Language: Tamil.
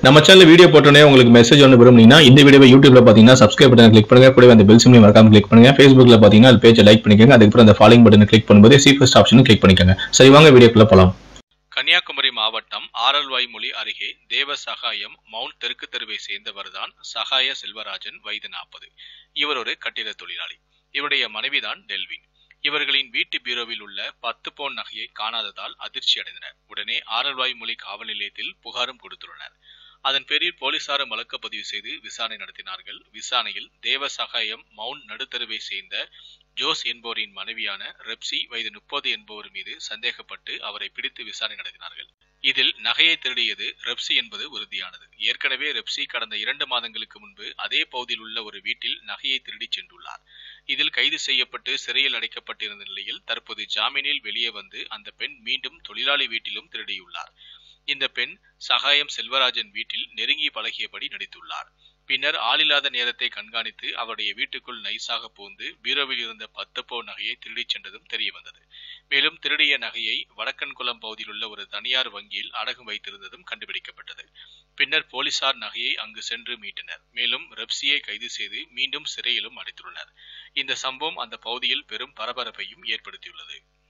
நம்ம சேனல் வீடியோ போட்டோன்னே உங்களுக்கு மெசேஜ் ஒன்று விரும்புனீங்கன்னா இந்த வீடியோவை யூடியூப்ல பார்த்தீங்கன்னா சப்ஸ்கிரைப் பட்டன் கிளிக் பண்ணுங்க கூடவே அந்த பெல் சிம்லையும் மறக்காம கிளிக் பண்ணுங்க ஃபேஸ்புக்ல பார்த்தீங்கன்னா அது பேஜை லைக் பண்ணிக்கோங்க அதுக்கப்புறம் அந்த ஃபாலோயிங் பட்டனை கிளிக் பண்ணும்போது சி ஃபர்ஸ்ட் ஆப்ஷனும் கிளிக் பண்ணிக்கோங்க சரி வாங்க வீடியோக்குள்ள போலாம் கன்னியாகுமரி மாவட்டம் ஆரல்வாய்மொழி அருகே தேவ சகாயம் மவுண்ட் தெற்கு தெருவை சேர்ந்தவர்தான் சகாய செல்வராஜன் வயது நாற்பது இவர் ஒரு கட்டிட தொழிலாளி இவருடைய மனைவிதான் டெல்வின் இவர்களின் வீட்டு பீரோவில் உள்ள பத்து பவுன் நகையை காணாததால் அதிர்ச்சி அடைந்தனர் உடனே ஆரல்வாய்மொழி காவல் நிலையத்தில் புகாரும் கொடுத்துள்ளனர் அதன் பேரில் போலீசாரும் வழக்கு பதிவு செய்து விசாரணை நடத்தினார்கள் விசாரணையில் தேவ சகாயம் மவுண்ட் நடுத்தருவை சேர்ந்த ஜோஸ் என்பவரின் மனைவியான ரெப்சி வயது முப்பது என்பவர் மீது சந்தேகப்பட்டு அவரை பிடித்து விசாரணை நடத்தினார்கள் இதில் நகையை திருடியது ரெப்சி என்பது உறுதியானது ஏற்கனவே ரெப்சி கடந்த இரண்டு மாதங்களுக்கு முன்பு அதே பகுதியில் உள்ள ஒரு வீட்டில் நகையை திருடிச் சென்றுள்ளார் இதில் கைது செய்யப்பட்டு சிறையில் அடைக்கப்பட்டிருந்த நிலையில் தற்போது ஜாமீனில் வெளியே வந்து அந்த பெண் மீண்டும் தொழிலாளி வீட்டிலும் திருடியுள்ளார் இந்த பெண் சகாயம் செல்வராஜன் வீட்டில் நெருங்கி பழகியபடி நடித்துள்ளார் பின்னர் ஆளில்லாத நேரத்தை கண்காணித்து அவருடைய வீட்டுக்குள் நைஸாக பூந்து பீரோவில் இருந்த பத்து பவுன் நகையை திருடிச் சென்றதும் தெரிய வந்தது மேலும் திருடிய நகையை வடக்கன்குளம் பகுதியில் உள்ள ஒரு தனியார் வங்கியில் அடகு வைத்திருந்ததும் கண்டுபிடிக்கப்பட்டது பின்னர் போலீசார் நகையை அங்கு சென்று மீட்டனர் மேலும் ரெப்சியை கைது செய்து மீண்டும் சிறையிலும் அடைத்துள்ளனர் இந்த சம்பவம் அந்த பகுதியில் பெரும் பரபரப்பையும் ஏற்படுத்தியுள்ளது